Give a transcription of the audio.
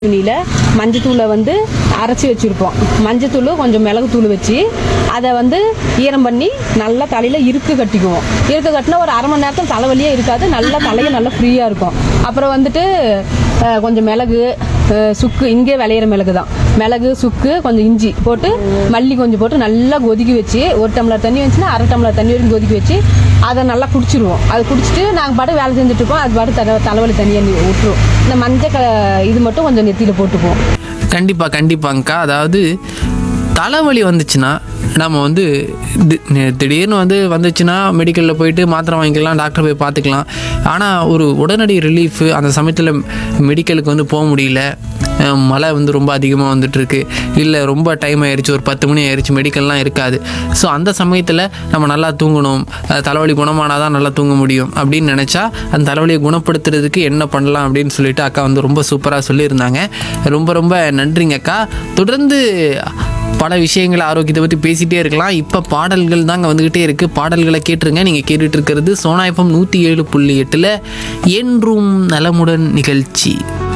துணியில் மஞ்சத்தூளை வந்து அரைச்சி வச்சுருப்போம் மஞ்சத்தூள் கொஞ்சம் மிளகுத்தூள் வச்சு அதை வந்து ஈரம் பண்ணி நல்லா தலையில் இருக்கு கட்டிக்குவோம் இருக்கு கட்டினா ஒரு அரை மணி நேரத்தில் தலைவலியே இருக்காது நல்லா தலையை நல்லா ஃப்ரீயாக இருக்கும் அப்புறம் வந்துட்டு அஹ், கொஞ்சம் மிளகு அஹ், சுக்கு இங்கே விளையிற மிளகு தான் மிளகு சுக்கு கொஞ்சம் இஞ்சி போட்டு மல்லி கொஞ்சம் போட்டு நல்லா கொதிக்க வச்சு ஒரு டம்ளர் தண்ணி வச்சுன்னா அரை டம்ளர் தண்ணி வரைக்கும் கொதிக்க வச்சு அதை நல்லா குடிச்சிருவோம் அது குடிச்சிட்டு நாங்கள் பாட்டு வேலை செஞ்சுட்டு இருப்போம் அது பாட்டு தலை தலைவலி தனியாக விட்டுரும் இந்த மஞ்சள் க இது மட்டும் கொஞ்சம் நெத்தியில் போட்டுக்குவோம் கண்டிப்பாக கண்டிப்பாங்கக்கா அதாவது தலைவலி வந்துச்சுன்னா நம்ம வந்து தி- நி- திடீர்னு வந்து வந்துச்சுன்னா மெடிக்கலில் போயிட்டு மாத்திரை வாங்கிக்கலாம் டாக்டர் போய் பார்த்துக்கலாம் ஆனால் ஒரு உடனடி ரிலீஃப் அந்த சமயத்தில் மெடிக்கலுக்கு வந்து போக முடியல அஹ் மழை வந்து ரொம்ப அதிகமாக வந்துட்டுருக்கு இல்லை ரொம்ப டைம் ஆயிடுச்சு ஒரு பத்து மணி ஆயிடுச்சு மெடிக்கல்லாம் இருக்காது ஸோ அந்த சமயத்தில் நம்ம நல்லா தூங்கணும் அஹ் தலைவலி குணமானால் தான் நல்லா தூங்க முடியும் அப்படின்னு நினச்சா அந்த தலைவலியை குணப்படுத்துறதுக்கு என்ன பண்ணலாம் அப்படின்னு சொல்லிட்டு அக்கா வந்து ரொம்ப சூப்பராக சொல்லியிருந்தாங்க ரொம்ப ரொம்ப நன்றிங்க அக்கா தொடர்ந்து பல விஷயங்கள் ஆரோக்கியத்தை பற்றி பேசிகிட்டே இருக்கலாம் இப்போ பாடல்கள் தாங்க வந்துக்கிட்டே இருக்குது பாடல்களை கேட்டுருங்க நீங்கள் கேட்டுட்டு இருக்கிறது சோனா எஃப்எம் நூற்றி ஏழு புள்ளி எட்டில் என்றும் நலமுடன் நிகழ்ச்சி